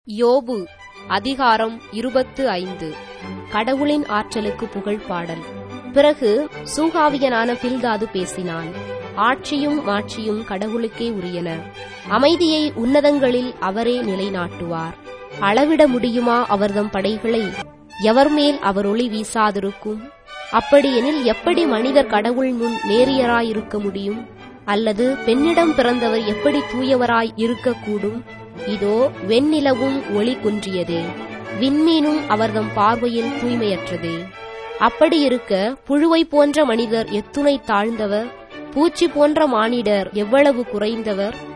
யோபு அதிகாரம் இருபத்து ஐந்து கடவுளின் ஆற்றலுக்கு புகழ் பாடல் பிறகு சூகாவியனான பில்தாது பேசினான் ஆட்சியும் மாட்சியும் கடவுளுக்கே உரியன அமைதியை உன்னதங்களில் அவரே நிலைநாட்டுவார் அளவிட முடியுமா அவர்தம் படைகளை எவர் மேல் அவர் ஒளி வீசாதிருக்கும் அப்படியெனில் எப்படி மனிதர் கடவுள் முன் நேரியராயிருக்க முடியும் அல்லது பெண்ணிடம் பிறந்தவர் எப்படி தூயவராய் இருக்கக்கூடும் இதோ வெண்ணிலவும் ஒளி குன்றியதே விண்மீனும் அவர்தம் பார்வையில் தூய்மையற்றதே அப்படியிருக்க புழுவை போன்ற மனிதர் எத்துணை தாழ்ந்தவர் பூச்சி போன்ற மானிடர் எவ்வளவு குறைந்தவர்